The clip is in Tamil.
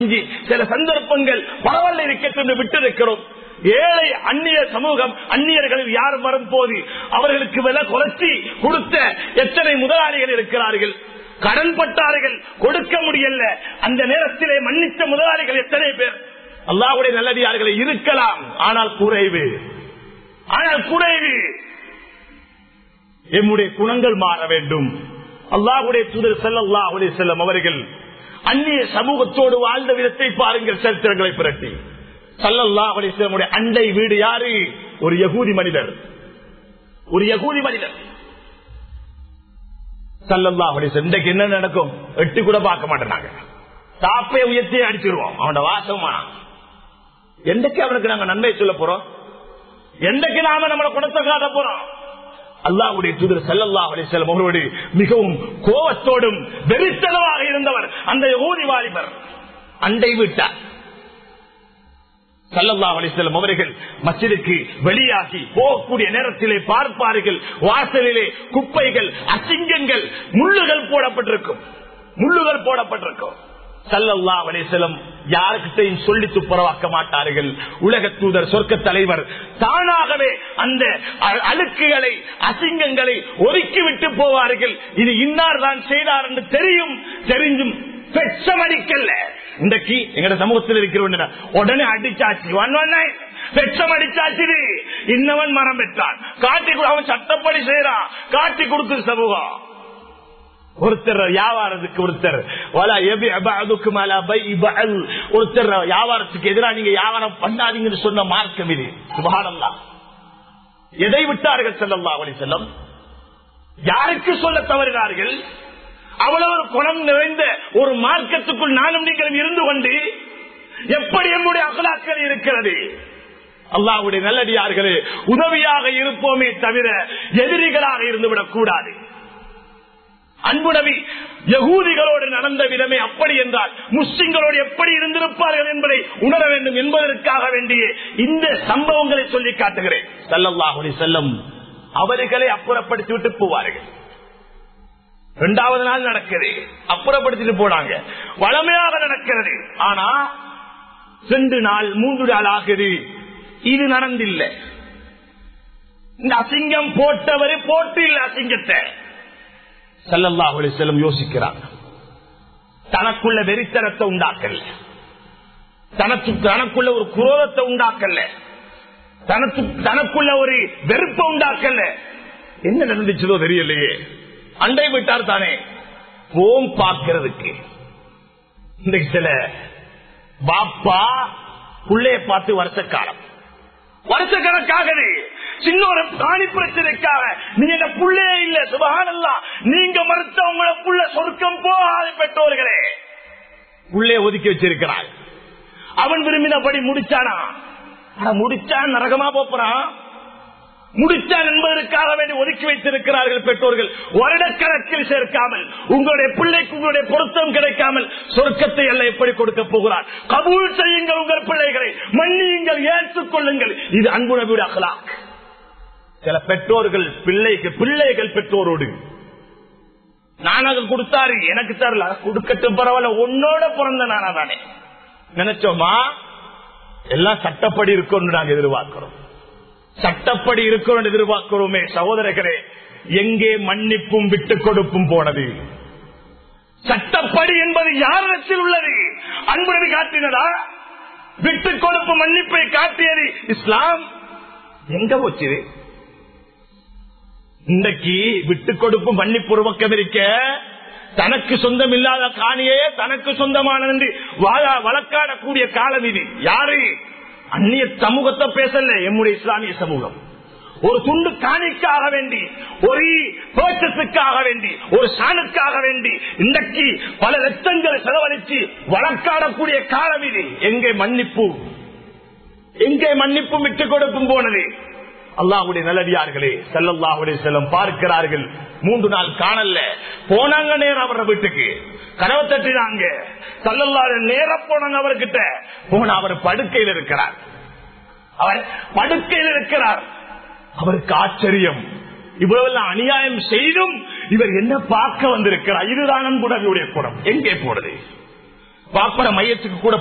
இங்கு சில சந்தர்ப்பங்கள் பரவாயில்ல இருக்கட்டும் விட்டிருக்கிறோம் ஏழை அந்நிய சமூகம் அந்நியர்களில் யார் வரும்போது அவர்களுக்கு விலை குறைச்சி கொடுத்த எத்தனை முதலாளிகள் இருக்கிறார்கள் கடன் பட்டார்கள் கொடுக்க முடியல அந்த நேரத்திலே மன்னித்த முதலாளிகள் எத்தனை பேர் அல்லாவுடைய நல்லடியார்களை இருக்கலாம் ஆனால் குறைவு ஆனால் குறைவு எம்முடைய குணங்கள் மாற வேண்டும் அல்லாஹுடைய தூதர் செல்லல்லாஹுடைய செல்லம் அவர்கள் அந்நிய சமூகத்தோடு வாழ்ந்த விதத்தை பாருங்கள் சரித்திரங்களை புரட்டி சல்லல்லாஹுடைய செல்லமுடைய அண்டை வீடு யாரு ஒரு யகூதி மனிதர் ஒரு யகூதி மனிதர் சல்லல்லாஹுடைய இன்றைக்கு என்ன நடக்கும் எட்டு கூட பார்க்க மாட்டேனாங்க தாப்பை உயர்த்தி அடிச்சிருவோம் அவனோட வாசமா எந்தக்கு அவனுக்கு நாங்க நன்மை சொல்ல போறோம் எந்தக்கு நாம நம்மளை குணத்தை காட்ட போறோம் அல்லாவுடைய தூதர் செல்லல்லா அலிசல்லம் அவரோடு மிகவும் கோபத்தோடும் வெறித்தனமாக இருந்தவர் அந்த ஊதி வாலிபர் அண்டை விட்டார் சல்லல்லா அலிசல்லம் அவர்கள் மசிலுக்கு வெளியாகி போகக்கூடிய நேரத்திலே பார்ப்பார்கள் வாசலிலே குப்பைகள் அசிங்கங்கள் முள்ளுகள் போடப்பட்டிருக்கும் முள்ளுகள் போடப்பட்டிருக்கும் சல்லல்லா அலிசலம் யாருக்கிட்டையும் சொல்லி துப்புரவாக்க மாட்டார்கள் உலக தூதர் சொர்க்க தலைவர் தானாகவே அந்த அழுக்குகளை அசிங்கங்களை ஒதுக்கி விட்டு போவார்கள் இது இன்னார் தான் செய்தார் என்று தெரியும் தெரிஞ்சும் பெச்சமடிக்கல இன்றைக்கு எங்கட சமூகத்தில் இருக்கிற உடனே அடிச்சாச்சு ஒன் ஒன் நைன் பெச்சம் அடிச்சாச்சு இன்னவன் மரம் பெற்றான் காட்டி அவன் சட்டப்படி செய்யறான் காட்டி கொடுக்குது சமூகம் ஒருத்தர் வியாபாரத்துக்கு ஒருத்தர் ஒருத்தர் வியாபாரத்துக்கு எதிராக நீங்க வியாபாரம் பண்ணாதீங்கன்னு சொன்ன மார்க்கம் இது சுபானம்தான் எதை விட்டார்கள் செல்லல்லா அவளை செல்லம் யாருக்கு சொல்ல தவறினார்கள் அவ்வளவு குணம் நிறைந்த ஒரு மார்க்கத்துக்குள் நானும் நீங்களும் இருந்து கொண்டு எப்படி நம்முடைய அகலாக்கள் இருக்கிறது அல்லாவுடைய நல்லடியார்களே உதவியாக இருப்போமே தவிர எதிரிகளாக இருந்துவிடக் கூடாது அன்புடவி யகூதிகளோடு நடந்த விதமே அப்படி என்றால் முஸ்லிம்களோடு எப்படி இருந்திருப்பார்கள் என்பதை உணர வேண்டும் என்பதற்காக வேண்டிய இந்த சம்பவங்களை சொல்லி காட்டுகிறேன் சல்லல்லாஹுலி செல்லம் அவர்களை அப்புறப்படுத்தி விட்டு போவார்கள் இரண்டாவது நாள் நடக்குது அப்புறப்படுத்திட்டு போனாங்க வளமையாக நடக்கிறது ஆனா ரெண்டு நாள் மூன்று நாள் ஆகுது இது நடந்தில்லை இந்த அசிங்கம் போட்டவரு போட்டு இல்லை அசிங்கத்தை சல்லல்லாஹுலி செல்லம் யோசிக்கிறார் தனக்குள்ள வெறித்தனத்தை உண்டாக்கல தனக்கு தனக்குள்ள ஒரு குரோதத்தை உண்டாக்கல தனக்கு தனக்குள்ள ஒரு வெறுப்பை உண்டாக்கல என்ன நடந்துச்சதோ தெரியலையே அண்டை விட்டார் தானே போம் பார்க்கிறதுக்கு இன்றைக்கு சில பாப்பா புள்ளைய பார்த்து வருஷக்காலம் வருஷக்கணக்காகவே சின்ன ஒரு பிராணி பிரச்சனைக்காக நீங்க புள்ளே இல்ல சுபகானல்லா நீங்க மறுத்த உங்களை புள்ள சொர்க்கம் போகாத பெற்றோர்களே உள்ளே ஒதுக்கி வச்சிருக்கிறாள் அவன் விரும்பினபடி முடிச்சானா முடிச்சான் நரகமா போறான் முடிச்சான் என்பதற்காக வேண்டி ஒதுக்கி வைத்திருக்கிறார்கள் பெற்றோர்கள் வருடக்கணக்கில் சேர்க்காமல் உங்களுடைய பிள்ளைக்கு உங்களுடைய பொருத்தம் கிடைக்காமல் சொர்க்கத்தை எல்லாம் எப்படி கொடுக்க போகிறார் கபூல் செய்யுங்கள் உங்கள் பிள்ளைகளை மன்னியுங்கள் ஏற்றுக் கொள்ளுங்கள் இது அன்பு நபியுடைய அகலாக் சில பெற்றோர்கள் பிள்ளைக்கு பிள்ளைகள் பெற்றோரோடு நானாக கொடுத்தாரு எனக்கு தரல கொடுக்கட்டும் பரவாயில்ல உன்னோட பிறந்த நானா தானே நினைச்சோமா எல்லாம் சட்டப்படி இருக்கும் நாங்க எதிர்பார்க்கிறோம் சட்டப்படி இருக்கணும் எதிர்பார்க்கிறோமே சகோதரர்களே எங்கே மன்னிப்பும் விட்டுக் கொடுப்பும் போனது சட்டப்படி என்பது யாரிடத்தில் உள்ளது அன்புடன் காட்டினதா விட்டுக் கொடுப்பு மன்னிப்பை காட்டியது இஸ்லாம் எங்க போச்சு இன்றைக்கு விட்டுக் கொடுப்பு மன்னிப்பு ஒரு பக்கம் இருக்க தனக்கு சொந்தம் இல்லாத காணியே தனக்கு சொந்தமானது என்று வழக்காடக்கூடிய காலம் இது யாரு அந்நிய சமூகத்தை பேசல எம்முடைய இஸ்லாமிய சமூகம் ஒரு துண்டு காணிக்காக வேண்டி ஒரு பேச்சத்துக்காக வேண்டி ஒரு சாணுக்காக வேண்டி இன்றைக்கு பல லட்சங்களை செலவழித்து வழக்காடக்கூடிய காலம் இது எங்கே மன்னிப்பு எங்கே மன்னிப்பு விட்டுக் கொடுப்பும் போனது அல்லாஹுடைய நல்லடியார்களே செல்லல்லாஹுடைய செல்லம் பார்க்கிறார்கள் மூன்று நாள் காணல போனாங்க நேரம் அவர வீட்டுக்கு கனவு தட்டினாங்க சல்லல்லாத நேரம் போனாங்க அவர்கிட்ட போன அவர் படுக்கையில் இருக்கிறார் அவர் படுக்கையில் இருக்கிறார் அவருக்கு ஆச்சரியம் இவ்வளவு அநியாயம் செய்தும் இவர் என்ன பார்க்க வந்திருக்கிறார் இதுதான் அன்புடவியுடைய குணம் எங்கே போனது பாப்பர மையத்துக்கு கூட